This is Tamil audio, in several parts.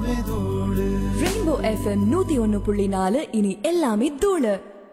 எல்லாமே தூளு ரெயின்போ எஃப்எம் நூத்தி ஒன்னு புள்ளி நாலு இனி எல்லாமே தூளு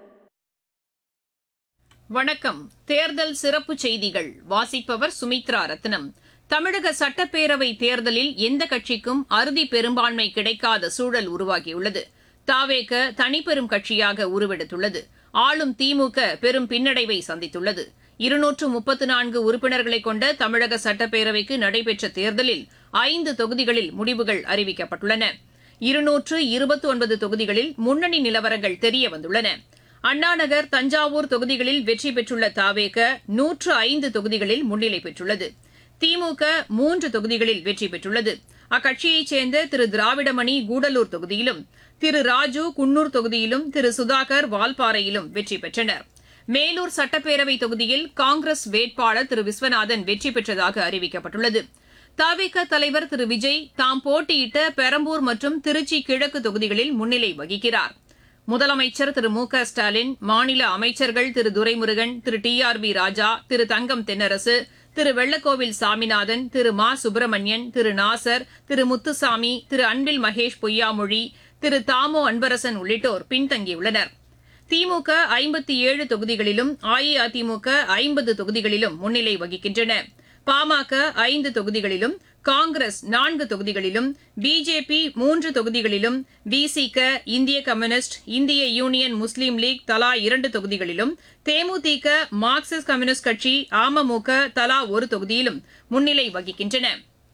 வணக்கம் தேர்தல் சிறப்பு செய்திகள் வாசிப்பவர் சுமித்ரா ரத்னம் தமிழக சட்டப்பேரவை தேர்தலில் எந்த கட்சிக்கும் அறுதி பெரும்பான்மை கிடைக்காத சூழல் உருவாகியுள்ளது தாவேக தனிப்பெரும் கட்சியாக உருவெடுத்துள்ளது ஆளும் திமுக பெரும் பின்னடைவை சந்தித்துள்ளது இருநூற்று முப்பத்து நான்கு உறுப்பினர்களை கொண்ட தமிழக சட்டப்பேரவைக்கு நடைபெற்ற தேர்தலில் ஐந்து தொகுதிகளில் முடிவுகள் அறிவிக்கப்பட்டுள்ளன இருநூற்று இருபத்தி ஒன்பது தொகுதிகளில் முன்னணி நிலவரங்கள் தெரியவந்துள்ளன அண்ணாநகர் தஞ்சாவூர் தொகுதிகளில் வெற்றி பெற்றுள்ள தாவேக நூற்று ஐந்து தொகுதிகளில் முன்னிலை பெற்றுள்ளது திமுக மூன்று தொகுதிகளில் வெற்றி பெற்றுள்ளது அக்கட்சியைச் சேர்ந்த திரு திராவிடமணி கூடலூர் தொகுதியிலும் திரு ராஜு குன்னூர் தொகுதியிலும் திரு சுதாகர் வால்பாறையிலும் வெற்றி பெற்றனர் மேலூர் சட்டப்பேரவை தொகுதியில் காங்கிரஸ் வேட்பாளர் திரு விஸ்வநாதன் வெற்றி பெற்றதாக அறிவிக்கப்பட்டுள்ளது தவிக தலைவர் திரு விஜய் தாம் போட்டியிட்ட பெரம்பூர் மற்றும் திருச்சி கிழக்கு தொகுதிகளில் முன்னிலை வகிக்கிறார் முதலமைச்சர் திரு மு க ஸ்டாலின் மாநில அமைச்சர்கள் Thiru Duraimurugan Thiru T R B Raja Thiru Thangam Thennarasu Thiru Vellakovil Saminathan Thiru Ma Subramanian திரு நாசர் திரு முத்துசாமி திரு அன்பில் மகேஷ் பொய்யாமொழி திரு தாமோ அன்பரசன் உள்ளிட்டோர் பின்தங்கியுள்ளனர் திமுக ஐம்பத்தி ஏழு தொகுதிகளிலும் அஇஅதிமுக ஐம்பது தொகுதிகளிலும் முன்னிலை வகிக்கின்றன பாமக ஐந்து தொகுதிகளிலும் காங்கிரஸ் நான்கு தொகுதிகளிலும் பிஜேபி மூன்று தொகுதிகளிலும் விசிக இந்திய கம்யூனிஸ்ட் இந்திய யூனியன் முஸ்லீம் லீக் தலா இரண்டு தொகுதிகளிலும் தேமுதிக மார்க்சிஸ்ட் கம்யூனிஸ்ட் கட்சி அமமுக தலா ஒரு தொகுதியிலும் முன்னிலை வகிக்கின்றன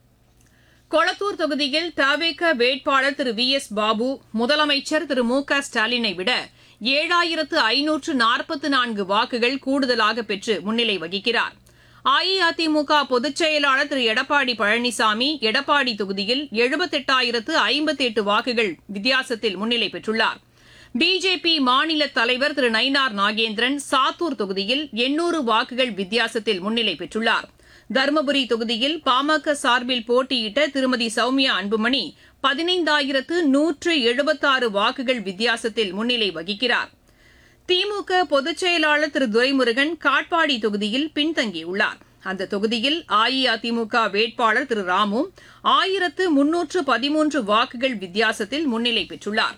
கொளத்தூர் தொகுதியில் தவேக வேட்பாளர் திரு வி எஸ் பாபு முதலமைச்சர் திரு மு க ஸ்டாலினை விட ஏழாயிரத்து ஐநூற்று நாற்பத்து நான்கு வாக்குகள் கூடுதலாக பெற்று முன்னிலை வகிக்கிறார் அஇஅதிமுக பொதுச் செயலாளர் திரு எடப்பாடி பழனிசாமி எடப்பாடி தொகுதியில் எழுபத்தெட்டாயிரத்து ஐம்பத்தி எட்டு வாக்குகள் வித்தியாசத்தில் முன்னிலை பெற்றுள்ளார் பிஜேபி மாநில தலைவர் திரு நயினார் நாகேந்திரன் சாத்தூர் தொகுதியில் எண்ணூறு வாக்குகள் வித்தியாசத்தில் முன்னிலை பெற்றுள்ளார் தருமபுரி தொகுதியில் பாமக சார்பில் போட்டியிட்ட திருமதி சௌமியா அன்புமணி பதினைந்தாயிரத்து நூற்று எழுபத்தாறு வாக்குகள் வித்தியாசத்தில் முன்னிலை வகிக்கிறார் திமுக பொதுச் செயலாளர் திரு துரைமுருகன் காட்பாடி தொகுதியில் பின்தங்கியுள்ளார் அந்த தொகுதியில் அஇஅதிமுக வேட்பாளர் திரு ராமு ஆயிரத்து முன்னூற்று பதிமூன்று வாக்குகள் வித்தியாசத்தில் முன்னிலை பெற்றுள்ளார்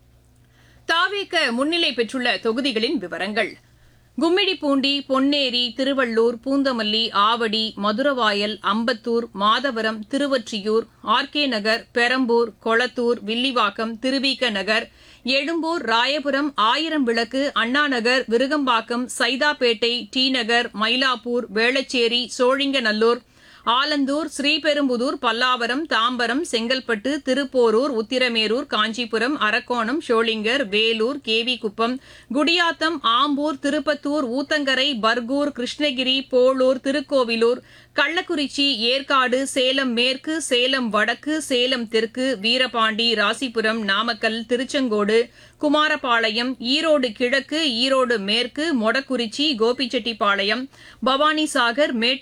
தாவேக முன்னிலை பெற்றுள்ள தொகுதிகளின் விவரங்கள் கும்மிடிப்பூண்டி பொன்னேரி திருவள்ளூர் பூந்தமல்லி ஆவடி மதுரவாயல் அம்பத்தூர் மாதவரம் திருவொற்றியூர் ஆர்கே நகர் பெரம்பூர் கொளத்தூர் வில்லிவாக்கம் திருவிக நகர் எழும்பூர் ராயபுரம் ஆயிரம் விளக்கு அண்ணாநகர் விருகம்பாக்கம் சைதாப்பேட்டை டி நகர் மயிலாப்பூர் வேளச்சேரி சோழிங்கநல்லூர் ஆலந்தூர் ஸ்ரீபெரும்புதூர் பல்லாவரம் தாம்பரம் செங்கல்பட்டு திருப்போரூர் உத்திரமேரூர் காஞ்சிபுரம் அரக்கோணம் ஷோளிங்கர் வேலூர் கேவிக்குப்பம் குடியாத்தம் ஆம்பூர் திருப்பத்தூர் ஊத்தங்கரை பர்கூர் கிருஷ்ணகிரி போளூர் திருக்கோவிலூர் கள்ளக்குறிச்சி ஏற்காடு சேலம் மேற்கு சேலம் வடக்கு சேலம் தெற்கு வீரபாண்டி ராசிபுரம் நாமக்கல் திருச்செங்கோடு குமாரபாளையம் ஈரோடு கிழக்கு ஈரோடு மேற்கு மொடக்குறிச்சி கோபிச்செட்டிப்பாளையம் பவானிசாகர் மேட்டு